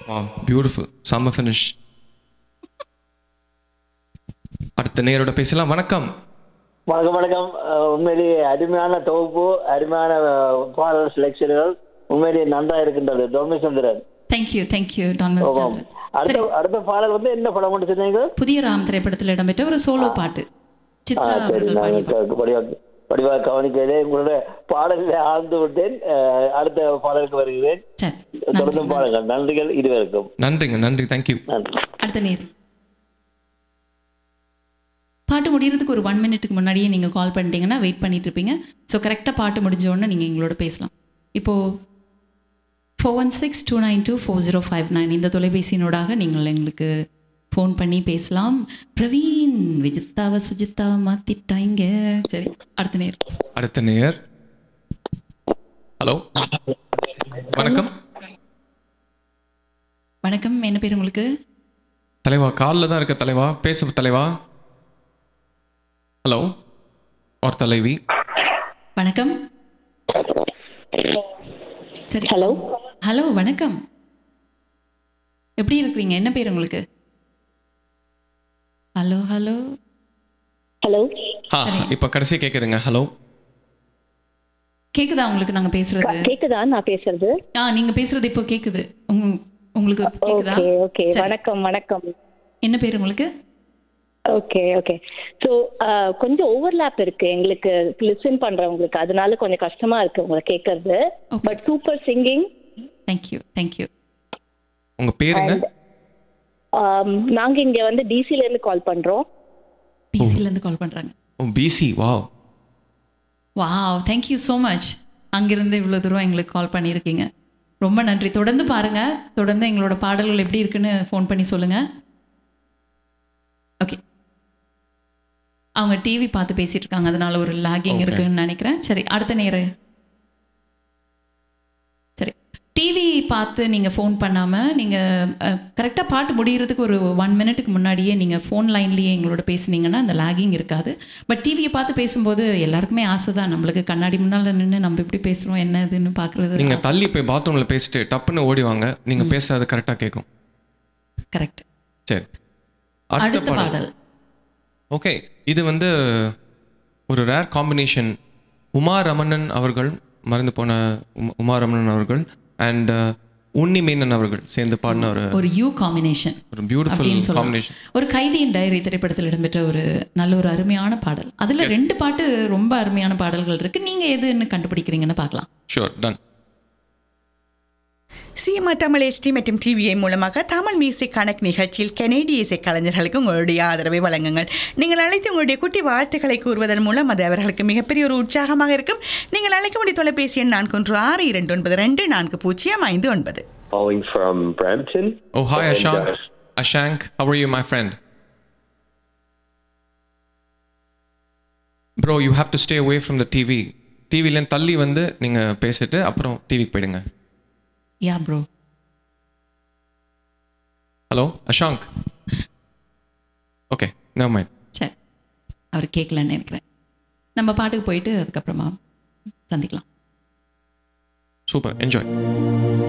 வா பியூட்டிஃபுல் சம்ம ஃபினிஷ் அடுத்த நேரோட பேசலாம் வணக்கம் வணக்கம் வணக்கம் அஹ் உண்மையிலேயே அருமையான தொகுப்பு அருமையான அஹ், பாடல் செலெக்ஷன்கள் உண்மையிலேயே நன்றா இருக்கின்றது டொமிசந்திரன் தேங்க்யூ தேங்க்யூ டான் ஆமாம். அடுத்த அடுத்த பாடல் வந்து என்ன படம் கொண்டு சொன்னீங்க புதிய ராம் திரைப்படத்தில் இடம்பெற்ற ஒரு சோலோ பாட்டு ஆ, சித்ரா சரி அவர்கள் நான் பாடிய க- படிவா படிவா கவனிக்கிறேன் உங்களுடைய பாடலில் ஆழ்ந்து விட்டேன் அஹ், அடுத்த பாடலுக்கு வருகிறேன் சரி தொடர்ந்து நன்றி பாடுங்கள் நன்றிகள் இதுவரைக்கும் நன்றிங்க நன்றி தேங்க்யூ நன்றி அடுத்த நேர் பாட்டு முடியறதுக்கு ஒரு ஒன் மினிட்டுக்கு முன்னாடியே நீங்கள் கால் பண்ணிட்டீங்கன்னா வெயிட் பண்ணிட்டு இருப்பீங்க ஸோ கரெக்டாக பாட்டு முடிஞ்ச உடனே நீங்கள் எங்களோட பேசலாம் இப்போது four one six two nine two four zero five nine இந்த தொலைபேசியினோடாக நீங்கள் எங்களுக்கு ஃபோன் பண்ணி பேசலாம் பிரவீன் விஜித்தாவை சுஜித்தாவை மாற்றிட்டாங்க சரி அடுத்த நேர் அடுத்த நேயர் ஹலோ வணக்கம் வணக்கம் என்ன பேர் உங்களுக்கு தலைவா காலில் தான் இருக்க தலைவா பேச தலைவா ஹலோ ஒரு தலைவி வணக்கம் சரி ஹலோ ஹலோ வணக்கம் எப்படி இருக்கிறீங்க என்ன பேர் உங்களுக்கு ஹலோ ஹலோ ஹலோ ஆ இப்போ கடைசி கேட்குதுங்க ஹலோ கேக்குதா உங்களுக்கு நாங்க பேசுறது கேக்குதா நான் பேசுறது ஆ நீங்க பேசுறது இப்போ கேக்குது உங்க- உங்களுக்கு கேக்குதா ஓகே ஓகே சரி. வணக்கம் வணக்கம் என்ன பேர் உங்களுக்கு ஓகே ஓகே ஸோ கொஞ்சம் ஓவர்லாப் இருக்கு எங்களுக்கு லிசன் பண்றவங்களுக்கு அதனால கொஞ்சம் கஷ்டமா இருக்கு உங்களை கேட்கறது Okay. But super singing thank you thank you உங்கள் பேருங்க நாங்க இங்க வந்து டிசில இருந்து கால் பண்றோம் பிசில இருந்து கால் பண்றாங்க oh BC wow wow thank you so much அங்கிருந்து இவ்வளோ தூரம் எங்களுக்கு கால் பண்ணியிருக்கீங்க ரொம்ப நன்றி தொடர்ந்து பாருங்க தொடர்ந்து எங்களோட பாடல்கள் எப்படி இருக்குன்னு ஃபோன் பண்ணி சொல்லுங்க ஓகே அவங்க டிவி பார்த்து பேசிட்டு இருக்காங்க அதனால ஒரு லாகிங் Okay. இருக்குன்னு நினைக்கிறேன் சரி அடுத்த நேரம் சரி டிவி பார்த்து நீங்கள் ஃபோன் பண்ணாமல் நீங்கள் கரெக்டாக பாட்டு முடிகிறதுக்கு ஒரு ஒன் மினிட்டுக்கு முன்னாடியே நீங்கள் ஃபோன் லைன்லேயே எங்களோட பேசுனீங்கன்னா அந்த லாகிங் இருக்காது பட் டிவியை பார்த்து பேசும்போது எல்லாருக்குமே ஆசை தான் நம்மளுக்கு கண்ணாடி முன்னால் நின்று நம்ம எப்படி பேசுகிறோம் என்ன இதுன்னு பார்க்குறது நீங்கள் தள்ளி போய் பாத்ரூமில் பேசிட்டு டப்புன்னு ஓடி வாங்க நீங்கள் பேசுறது கரெக்டாக கேட்கும் கரெக்ட் சரி அடுத்த அடுத்த பாடல் பாடல் ஓகே இது வந்து ஒரு ரேர் காம்பினேஷன் உமா ரமணன் அவர்கள் மறந்து போன உமா- உமா ரமணன் அவர்கள் அண்ட் உன்னி மேனன் அவர்கள் சேர்ந்து பாடின ஒரு ஒரு யூ காம்பினேஷன் ஒரு பியூட்டிஃபுல் அப்படின்னு சொல்லலாம் காம்பினேஷன் ஒரு கைதியின் டைரி திரைப்படத்தில் இடம்பெற்ற ஒரு நல்ல ஒரு அருமையான பாடல் அதில் ரெண்டு பாட்டு ரொம்ப அருமையான பாடல்கள் இருக்கு நீங்கள் எதுன்னு கண்டுபிடிக்கிறீங்கன்னு பார்க்கலாம் ஷூர் டன் சிஎம்ஆ தமிழ் எஸ்டி மற்றும் டிவிஐ மூலமாக தமிழ் மியூசிக் கணக்கு நிகழ்ச்சியில் கனேடிய இசை கலைஞர்களுக்கு உங்களுடைய ஆதரவை வழங்குங்கள் நீங்கள் அழைத்து உங்களுடைய குட்டி வாழ்த்துக்களை கூறுவதன் மூலம் அது அவர்களுக்கு மிகப்பெரிய ஒரு உற்சாகமாக இருக்கும் நீங்கள் அழைக்க வேண்டிய தொலைபேசி எண் நான்கு ஒன்று ஆறு இரண்டு ஒன்பது ரெண்டு நான்கு பூஜ்ஜியம் ஐந்து ஒன்பது calling from Brampton. Oh hi And, Ashank uh, Ashank how are you my friend bro you have to stay away from the TV டிவிலேருந்து தள்ளி வந்து நீங்கள் பேசிட்டு அப்புறம் டிவிக்கு போயிடுங்க yeah bro hello Ashank okay no mind சரி அவர் கேட்கலன்னு நினைக்கிறேன் நம்ம பாட்டுக்கு போயிட்டு அதுக்கப்புறமா சந்திக்கலாம் சூப்பர் என்ஜாய்